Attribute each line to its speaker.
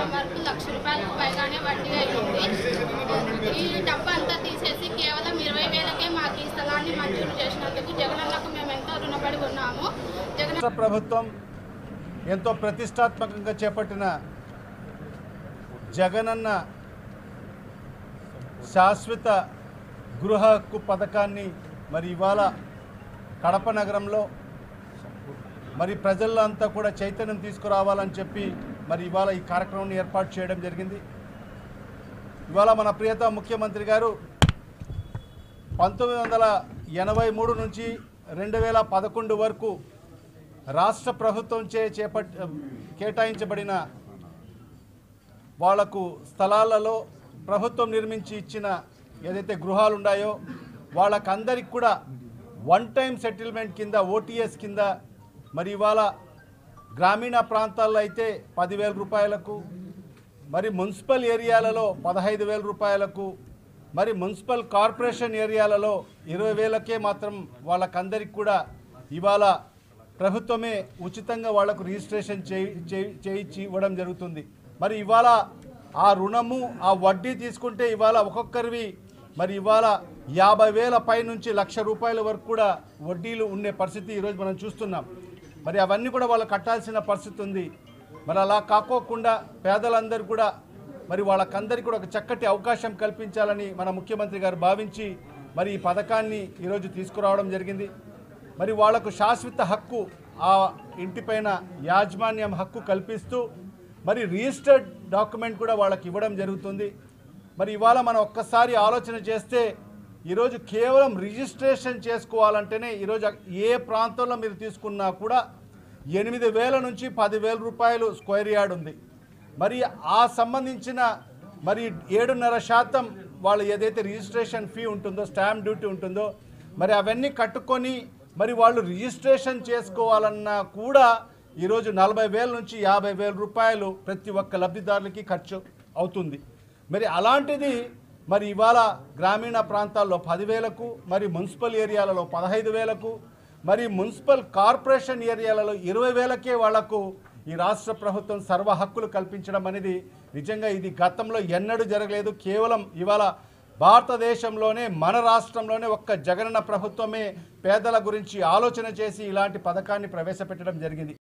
Speaker 1: వరకు లక్ష రూపాయలకు పైగానే వడ్డీ అయింది ఈ డబ్బు అంతా తీసేసి కేవలం ఇరవై వేలకే మాకు ఈ స్థలాన్ని మంజూరు చేసినందుకు జగనన్నకు మేము ఎంతో రుణపడి ఉన్నాము జగన్
Speaker 2: రాష్ట్ర ప్రభుత్వం ఎంతో ప్రతిష్టాత్మకంగా చేపట్టిన జగనన్న శాశ్వత గృహ హక్కు పథకాన్ని మరి ఇవాళ కడప నగరంలో మరి ప్రజల్లో అంతా కూడా చైతన్యం తీసుకురావాలని చెప్పి మరి ఇవాళ ఈ కార్యక్రమాన్ని ఏర్పాటు చేయడం జరిగింది ఇవాళ మన ప్రియత ముఖ్యమంత్రి గారు పంతొమ్మిది వందల ఎనభై మూడు నుంచి రెండు వేల పదకొండు వరకు రాష్ట్ర ప్రభుత్వంచే చేపట్ కేటాయించబడిన వాళ్లకు స్థలాలలో ప్రభుత్వం నిర్మించి ఇచ్చిన ఏదైతే గృహాలు ఉన్నాయో వాళ్ళకందరికి కూడా వన్ టైం సెటిల్మెంట్ కింద ఓటీఎస్ కింద మరి ఇవాళ గ్రామీణ ప్రాంతాల్లో అయితే పదివేల రూపాయలకు మరి మున్సిపల్ ఏరియాలలో పదహైదు వేల రూపాయలకు మరి మున్సిపల్ కార్పొరేషన్ ఏరియాలలో ఇరవై వేలకే మాత్రం వాళ్ళకందరికి కూడా ఇవాళ ప్రభుత్వమే ఉచితంగా వాళ్లకు రిజిస్ట్రేషన్ చేయి చేయి- చేయించి ఇవ్వడం జరుగుతుంది మరి ఇవాళ ఆ రుణము ఆ వడ్డీ తీసుకుంటే ఇవాళ ఒక్కొక్కరివి మరి ఇవాళ యాభై వేల పై నుంచి లక్ష రూపాయల వరకు కూడా వడ్డీలు ఉండే పరిస్థితి ఈరోజు మనం చూస్తున్నాం మరి అవన్నీ కూడా వాళ్ళు కట్టాల్సిన పరిస్థితి ఉంది మరి అలా కాకోకుండా పేదలందరూ కూడా మరి వాళ్ళకందరికీ కూడా ఒక చక్కటి అవకాశం కల్పించాలని మన ముఖ్యమంత్రి గారు భావించి మరి ఈ పథకాన్ని ఈరోజు తీసుకురావడం జరిగింది మరి వాళ్లకు శాశ్వత హక్కు ఆ ఇంటిపైన యాజమాన్యం హక్కు కల్పిస్తూ మరి రిజిస్టర్డ్ డాక్యుమెంట్ కూడా వాళ్ళకి ఇవ్వడం జరుగుతుంది మరి ఇవాళ మనం ఒక్కసారి ఆలోచన చేస్తే ఈరోజు కేవలం రిజిస్ట్రేషన్ చేసుకోవాలంటేనే ఈరోజు ఏ ప్రాంతంలో మీరు తీసుకున్నా కూడా ఎనిమిది వేల నుంచి పదివేల రూపాయలు స్క్వేర్ యార్డ్ ఉంది మరి ఆ సంబంధించిన మరి ఏడున్నర శాతం వాళ్ళు ఏదైతే రిజిస్ట్రేషన్ ఫీ ఉంటుందో స్టాంప్ డ్యూటీ ఉంటుందో మరి అవన్నీ కట్టుకొని మరి వాళ్ళు రిజిస్ట్రేషన్ చేసుకోవాలన్నా కూడా ఈరోజు నలభై వేల నుంచి యాభై వేల రూపాయలు ప్రతి ఒక్క లబ్ధిదారులకి ఖర్చు అవుతుంది మరి అలాంటిది మరి ఇవాళ గ్రామీణ ప్రాంతాల్లో పదివేలకు మరి మున్సిపల్ ఏరియాలలో పదహైదు వేలకు మరి మున్సిపల్ కార్పొరేషన్ ఏరియాలలో ఇరవై వేలకే వాళ్లకు ఈ రాష్ట్ర ప్రభుత్వం సర్వ హక్కులు కల్పించడం అనేది నిజంగా ఇది గతంలో ఎన్నడూ జరగలేదు కేవలం ఇవాళ భారతదేశంలోనే మన రాష్ట్రంలోనే ఒక్క జగనన్న ప్రభుత్వమే పేదల గురించి ఆలోచన చేసి ఇలాంటి పథకాన్ని ప్రవేశపెట్టడం జరిగింది